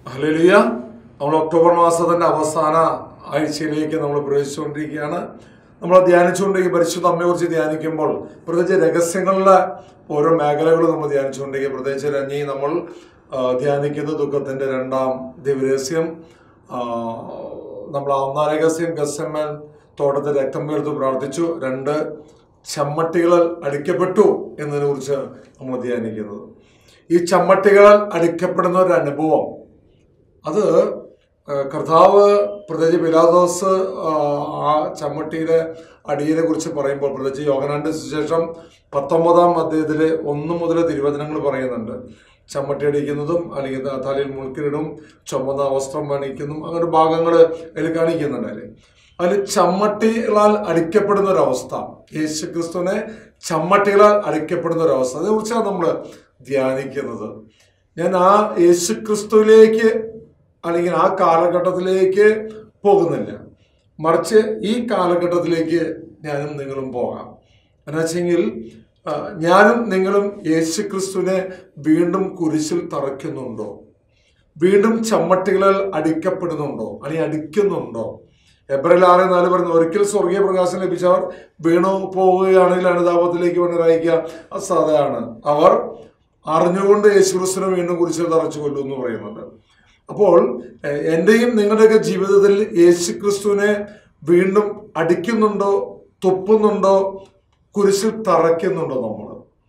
Hallelujah നമ്മൾ October മാസത്തിന്റെ അവസാന ആഴ്ചയിലേക്ക് നമ്മൾ പ്രവേശിച്ചുകൊണ്ടിരിക്കുകയാണ് നമ്മൾ ധ്യാനിച്ചുകൊണ്ടിരിക്കുക പരിശുദ്ധ അമ്മയെക്കുറിച്ച് ധ്യാനിക്കുമ്പോൾ പ്രത്യേകിച്ച് രഹസ്യങ്ങളുടെ ഓരോ മേഖലകളും നമ്മൾ ധ്യാനിച്ചുകൊണ്ടിരിക്കുക പ്രത്യേകിച്ച് രഞ്ജി നമ്മൾ ആ, ധ്യാനിക്കുന്ന ദുഃഖത്തിന്റെ രണ്ടാം ദിവരഹസ്യം ആ, നമ്മൾ ആ ഒന്നാം രഹസ്യം ഗസമ്മൻ തോട്ടത്തിൽ രക്തം വീർത്ത് പ്രാർത്ഥിച്ചു രണ്ട് ചമ്മട്ടികളാൽ അടിക്കപ്പെട്ടു എന്നതിനെ കുറിച്ച് നമ്മൾ ധ്യാനിക്കുന്നത് ഈ ചമ്മട്ടികളാൽ അടിക്കപ്പെടുന്ന ഒരു അനുഭവം അത് ആ, കർത്താവ് പ്രത്യേകിച്ച് പിലാദോസ് ആ, ആ ചമ്മട്ടിയിലെ അടിയെ കുറിച്ച് പറയുമ്പോൾ പ്രത്യേകിച്ച് യോഗനാന്റെ സുശേഷം പത്തൊമ്പതാം അധ്യായത്തിലെ ഒന്ന് മുതൽ തിരുവചനങ്ങൾ പറയുന്നുണ്ട് ചമ്മട്ടി അടിക്കുന്നതും അല്ലെങ്കിൽ ത- തലയിൽ മുൾക്കിരിടും ചുമന്ന വസ്ത്രം അണിക്കുന്നതും അങ്ങനെ ഭാഗങ്ങൾ അതിൽ കാണിക്കുന്നുണ്ട് അതിൽ അതിൽ ചമ്മട്ടികളാൽ അടിക്കപ്പെടുന്ന ഒരവസ്ഥ യേശു ക്രിസ്തുവിനെ ചമ്മട്ടികളാൽ അടിക്കപ്പെടുന്ന ഒരവസ്ഥ അതേക്കുറിച്ചാണ് നമ്മൾ ധ്യാനിക്കുന്നത് ഞാൻ ആ യേശു ക്രിസ്തുവിലേക്ക് അല്ലെങ്കിൽ ആ കാലഘട്ടത്തിലേക്ക് പോകുന്നില്ല മറിച്ച് ഈ കാലഘട്ടത്തിലേക്ക് ഞാനും നിങ്ങളും പോകാം എന്നുവെച്ചെങ്കിൽ ആ, ഞാനും നിങ്ങളും യേശു ക്രിസ്തുവിനെ വീണ്ടും കുരിശിൽ തറയ്ക്കുന്നുണ്ടോ വീണ്ടും ചമ്മട്ടികളിൽ അടിക്കപ്പെടുന്നുണ്ടോ അല്ലെങ്കിൽ അടിക്കുന്നുണ്ടോ എബ്രൽ ആറ് നാല് പറയുന്നു ഒരിക്കൽ സ്വർഗീയ പ്രകാശം ലഭിച്ചവർ വീണു പോവുകയാണെങ്കിൽ അനുതാപത്തിലേക്ക് വേണ്ടതായിരിക്കുക അസാധയാണ് അവർ അറിഞ്ഞുകൊണ്ട് യേശുക്രിസ്തുവിനെ വീണ്ടും കുരിശിൽ തറച്ചു കൊല്ലും എന്ന് പറയുന്നുണ്ട് അപ്പോൾ എ- എന്റെയും നിങ്ങളുടെയൊക്കെ ജീവിതത്തിൽ യേശുക്രിസ്തുവിനെ വീണ്ടും അടിക്കുന്നുണ്ടോ തുപ്പുന്നുണ്ടോ കുരിശിൽ തറയ്ക്കുന്നുണ്ടോ നമ്മൾ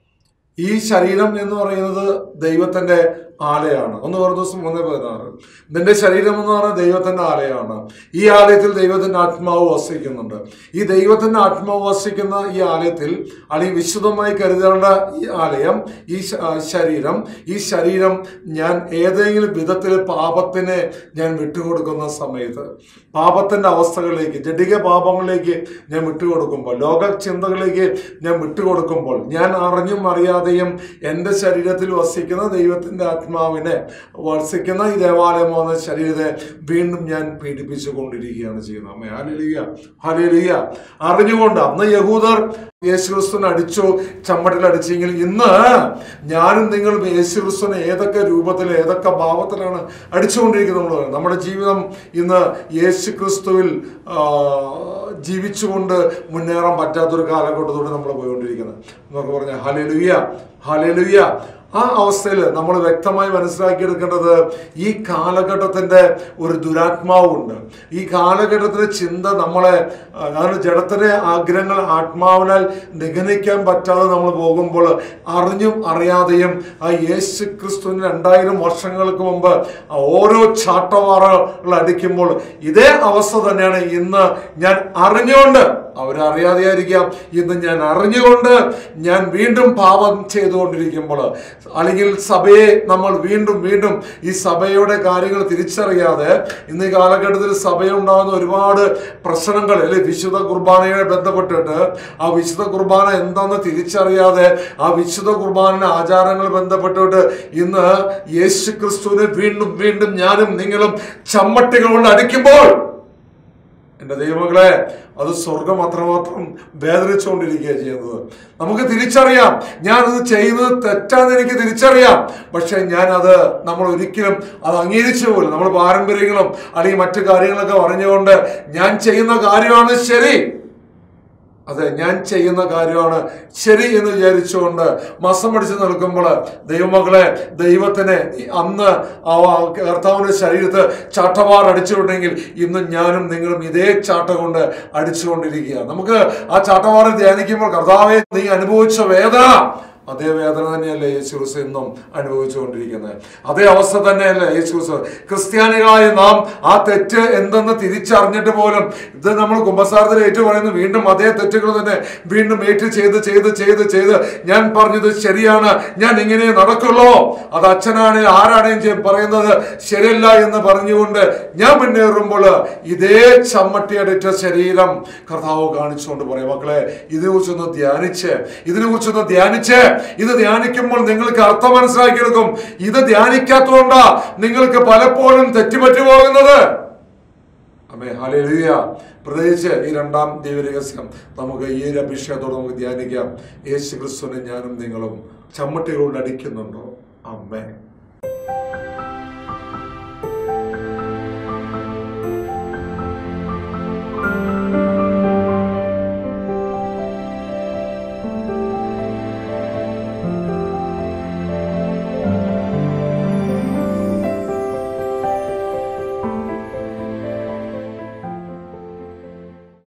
ഈ ശരീരം എന്ന് പറയുന്നത് ദൈവത്തിന്റെ ആലയാണ് ഒന്ന് ഒരു ദിവസം മൂന്ന് പതിനാറ് നിന്റെ ശരീരം എന്ന് പറയുന്നത് ദൈവത്തിന്റെ ആലയാണ് ഈ ആലയത്തിൽ ദൈവത്തിന്റെ ആത്മാവ് വസിക്കുന്നുണ്ട് ഈ ദൈവത്തിന്റെ ആത്മാവ് വസിക്കുന്ന ഈ ആലയത്തിൽ അല്ലെങ്കിൽ വിശുദ്ധമായി കരുതേണ്ട ഈ ആലയം ഈ ശ- ആ, ശരീരം ഈ ശരീരം ഞാൻ ഏതെങ്കിലും വിധത്തിൽ പാപത്തിനെ ഞാൻ വിട്ടുകൊടുക്കുന്ന സമയത്ത് പാപത്തിന്റെ അവസ്ഥകളിലേക്ക് ജഡിക പാപങ്ങളിലേക്ക് ഞാൻ വിട്ടുകൊടുക്കുമ്പോൾ ലോക ചിന്തകളിലേക്ക് ഞാൻ വിട്ടുകൊടുക്കുമ്പോൾ ഞാൻ അറിഞ്ഞും അറിയാതെയും എൻ്റെ ശരീരത്തിൽ വസിക്കുന്ന ദൈവത്തിന്റെ ആത്മാവിനെ വസിക്കുന്ന ഈ ദേവാലയം എന്ന ശരീരത്തെ വീണ്ടും ഞാൻ പീഡിപ്പിച്ചു കൊണ്ടിരിക്കുകയാണ് ചെയ്യുന്നത് അമ്മ ഹലിയ ഹലിയ അറിഞ്ഞുകൊണ്ട് അന്ന് യഹൂദർ യേശുക്രിസ്തുവിനെ അടിച്ചു ചമ്മട്ടിൽ അടിച്ചെങ്കിൽ ഇന്ന് ഞാനും നിങ്ങളും യേശുക്രിസ്തുവിനെ ഏതൊക്കെ രൂപത്തിൽ ഏതൊക്കെ ഭാവത്തിലാണ് അടിച്ചുകൊണ്ടിരിക്കുന്നത് നമ്മൾ പറയുന്നത്. നമ്മുടെ ജീവിതം ഇന്ന് യേശുക്രിസ്തുവിൽ ആ, ജീവിച്ചുകൊണ്ട് മുന്നേറാൻ പറ്റാത്തൊരു കാലഘട്ടത്തോടെ നമ്മൾ പോയിക്കൊണ്ടിരിക്കുന്നത് എന്നൊക്കെ പറഞ്ഞ ഹലലുയ്യ ഹലലുയ്യ ആ അവസ്ഥയിൽ നമ്മൾ വ്യക്തമായി മനസ്സിലാക്കിയെടുക്കേണ്ടത് ഈ കാലഘട്ടത്തിന്റെ ഒരു ദുരാത്മാവുണ്ട് ഈ കാലഘട്ടത്തിലെ ചിന്ത നമ്മളെ ആ, അതാണ് ജഡത്തിന്റെ ആഗ്രഹങ്ങൾ ആത്മാവിനാൽ നിഗമിക്കാൻ പറ്റാതെ നമ്മൾ പോകുമ്പോൾ അറിഞ്ഞും അറിയാതെയും ആ യേശു ക്രിസ്തുവിന് രണ്ടായിരം വർഷങ്ങൾക്ക് മുമ്പ് ആ ഓരോ ചാട്ടവാറകൾ അടിക്കുമ്പോൾ ഇതേ അവസ്ഥ തന്നെയാണ് ഇന്ന് ഞാൻ അറിഞ്ഞുകൊണ്ട് അവരറിയാതെയായിരിക്കാം ഇന്ന് ഞാൻ അറിഞ്ഞുകൊണ്ട് ഞാൻ വീണ്ടും പാപം ചെയ്തുകൊണ്ടിരിക്കുമ്പോൾ അല്ലെങ്കിൽ സഭയെ നമ്മൾ വീണ്ടും വീണ്ടും ഈ സഭയുടെ കാര്യങ്ങൾ തിരിച്ചറിയാതെ ഇന്ന് ഈ കാലഘട്ടത്തിൽ സഭയുണ്ടാകുന്ന ഒരുപാട് പ്രശ്നങ്ങൾ അല്ലെ വിശുദ്ധ കുർബാനയെ ബന്ധപ്പെട്ടിട്ട് ആ വിശുദ്ധ കുർബാന എന്താണെന്ന് തിരിച്ചറിയാതെ ആ വിശുദ്ധ കുർബാന ആചാരങ്ങൾ ബന്ധപ്പെട്ടിട്ട് ഇന്ന് യേശു ക്രിസ്തുവിനെ വീണ്ടും വീണ്ടും ഞാനും നിങ്ങളും ചമ്മട്ടികൾ കൊണ്ട് അടിക്കുമ്പോൾ എന്റെ ദൈവങ്ങളെ അത് സ്വർഗം അത്രമാത്രം വേദനിച്ചുകൊണ്ടിരിക്കുക ചെയ്യുന്നത് നമുക്ക് തിരിച്ചറിയാം ഞാനത് ചെയ്യുന്നത് തെറ്റാന്ന് എനിക്ക് തിരിച്ചറിയാം പക്ഷെ ഞാൻ അത് നമ്മൾ ഒരിക്കലും അത് അംഗീകരിച്ചു പോലും നമ്മൾ പാരമ്പര്യങ്ങളും അല്ലെങ്കിൽ മറ്റു കാര്യങ്ങളൊക്കെ പറഞ്ഞുകൊണ്ട് ഞാൻ ചെയ്യുന്ന കാര്യമാണ് ശരി അതെ ഞാൻ ചെയ്യുന്ന കാര്യമാണ് ശരി എന്ന് വിചാരിച്ചുകൊണ്ട് മസം പിടിച്ച് നിൽക്കുമ്പോൾ ദൈവമക്കളെ ദൈവത്തിന് ഈ അന്ന് ആ കർത്താവിന്റെ ശരീരത്ത് ചാട്ടവാർ അടിച്ചിട്ടുണ്ടെങ്കിൽ ഇന്ന് ഞാനും നിങ്ങളും ഇതേ ചാട്ട കൊണ്ട് അടിച്ചുകൊണ്ടിരിക്കുക നമുക്ക് ആ ചാട്ടവാറിൽ ധ്യാനിക്കുമ്പോൾ കർത്താവെ നീ അനുഭവിച്ച വേദന അതേ വേദന തന്നെയല്ലേ യേശു ക്രിസ്തു ഇന്നും അനുഭവിച്ചുകൊണ്ടിരിക്കുന്നത് അതേ അവസ്ഥ തന്നെയല്ലേ യേശു ക്രിസ്തു ക്രിസ്ത്യാനികളായ നാം ആ തെറ്റ് എന്തെന്ന് തിരിച്ചറിഞ്ഞിട്ട് പോലും ഇത് നമ്മൾ കുമ്പസാരത്തിൽ ഏറ്റു പറയുന്നു വീണ്ടും അതേ തെറ്റുകൾ തന്നെ വീണ്ടും ഏറ്റു ചെയ്ത് ചെയ്ത് ചെയ്ത് ചെയ്ത് ഞാൻ പറഞ്ഞത് ശരിയാണ് ഞാൻ ഇങ്ങനെ നടക്കുള്ളൂ അത് അച്ഛനാണ് ആരാണെയും ചെയ്- പറയുന്നത് ശരിയല്ല എന്ന് പറഞ്ഞുകൊണ്ട് ഞാൻ മുന്നേറുമ്പോൾ ഇതേ ചമ്മട്ടിയടിച്ച ശരീരം കർത്താവ് കാണിച്ചുകൊണ്ട് പറയും മക്കളെ ഇതിനെക്കുറിച്ചൊന്ന് ധ്യാനിച്ച് ഇതിനെക്കുറിച്ചൊന്ന് ധ്യാനിച്ച് ഇത് ധ്യാനിക്കുമ്പോൾ നിങ്ങൾക്ക് അർത്ഥം മനസ്സിലാക്കിയെടുക്കും ഇത് ധ്യാനിക്കാത്തതുകൊണ്ടാ നിങ്ങൾക്ക് പലപ്പോഴും തെറ്റുപറ്റു പോകുന്നത് അമ്മേ ഹല്ലേലൂയ പ്രത്യേകിച്ച് ഈ രണ്ടാം ദൈവരഹസ്യം നമുക്ക് ഈ ഒരു അഭിഷേകത്തോടെ നമുക്ക് ധ്യാനിക്കാം യേശു ക്രിസ്തുവിനെ ഞാനും നിങ്ങളും ചമ്മട്ടികളുകൊണ്ട് അടിക്കുന്നുണ്ടോ അമ്മേ